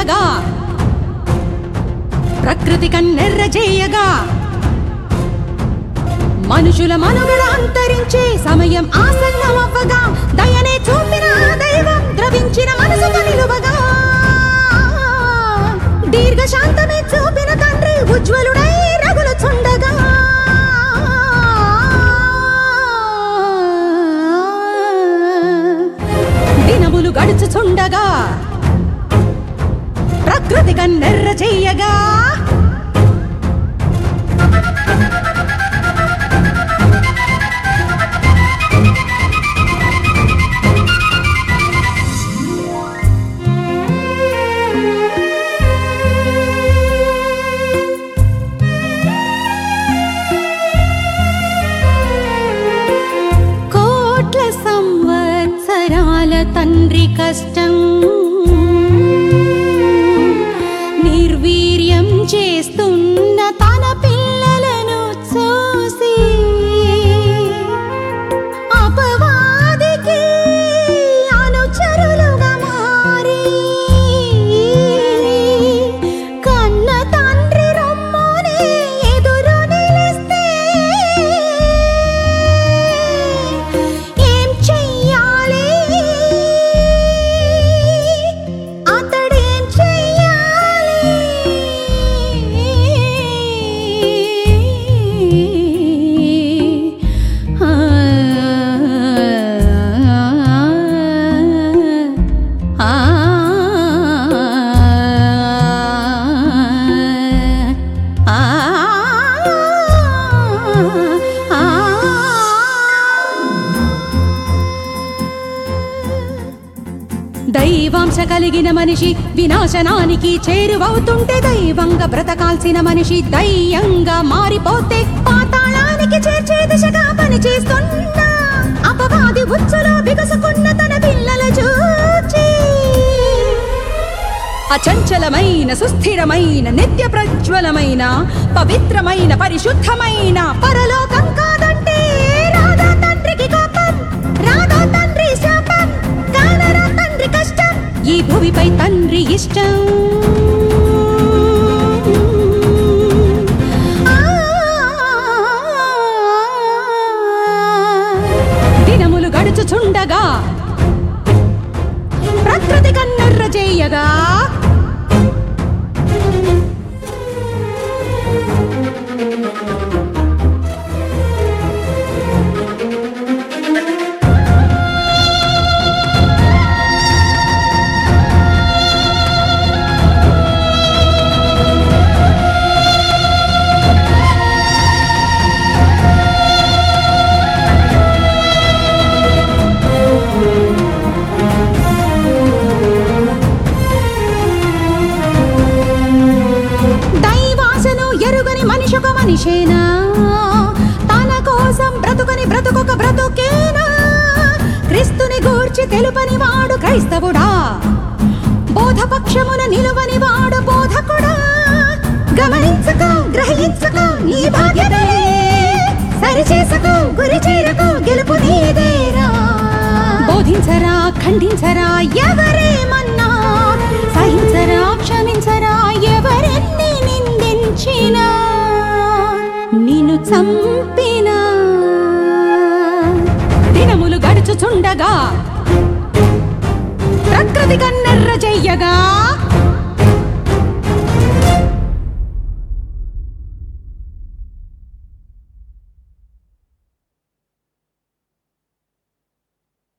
చుండగా ప్రకృతి కన్నెర్ర చేయగా మనుషుల మనుగడ అంతరించే సమయం ఆసన్నమవ్వగా దయనే చూపిన ఆ దైవం ద్రవించిన మనసుతో నిలువగా దీర్ఘశాంతమే చూపిన తండ్రి ఉజ్వలుడై రగులుచుండగా దినములు గడుచుచుండగా ప్రకృతి కన్నెర్ర చెయ్యగా కోట్ల సంవత్సరాల తండ్రి కష్టం నిర్వీర్యం చేస్తున్న తన పిల్లలను చూసి అపవాదికి అనుచరులుగా మారి కన్న తండ్రి రొమ్మునే ఎదురు నిలిస్తే ఏం చెయ్యాలి అతడేం చెయ్యాలి దైవాంశ కలిగిన మనిషి వినాశనానికి చేరువవుతుంటే దైవంగా బ్రతకాల్సిన మనిషి దయ్యంగా మారిపోతే పాతాళానికి చేర్చే దిశగా పనిచేస్తున్న అపవాది ఉచ్చులో బిగుసుకున్న తన పిల్లల చూచి అచంచలమైన సుస్థిరమైన నిత్య ప్రజ్వలమైన పవిత్రమైన పరిశుద్ధమైన పరలోకం కాదంటే రాధా తండ్రికి కోపం రాధా తండ్రి శాపం కానరా తండ్రి కష్టం ఈ భూమిపై తండ్రి ఇష్టం దినములు గడుచుచుండగా ప్రకృతి కన్నెర్ర చేయగా దైవాసను ఎరుగని మనిషొక మనిషేనా తన కోసం బ్రతుకని బ్రతుకొక బ్రతుకేనా క్రీస్తుని గూర్చి తెలుపని వాడు క్రైస్తవుడా బోధపక్షమున నిలువని వాడు బోధకుడా గమనించుకో గ్రహించుకో నీ బాధ్యతే సరి చేసుకో గురి చేరకు గెలుపు నీదేరా బోధించరా ఖండించరా ఎవరేమన్నా సహించరా క్షమించరా ఎవరెన్ని నిందించినా నిన్ను చంపినా దినములు గడుచుచుండగా ప్రకృతి కన్నెర్ర చెయ్యగా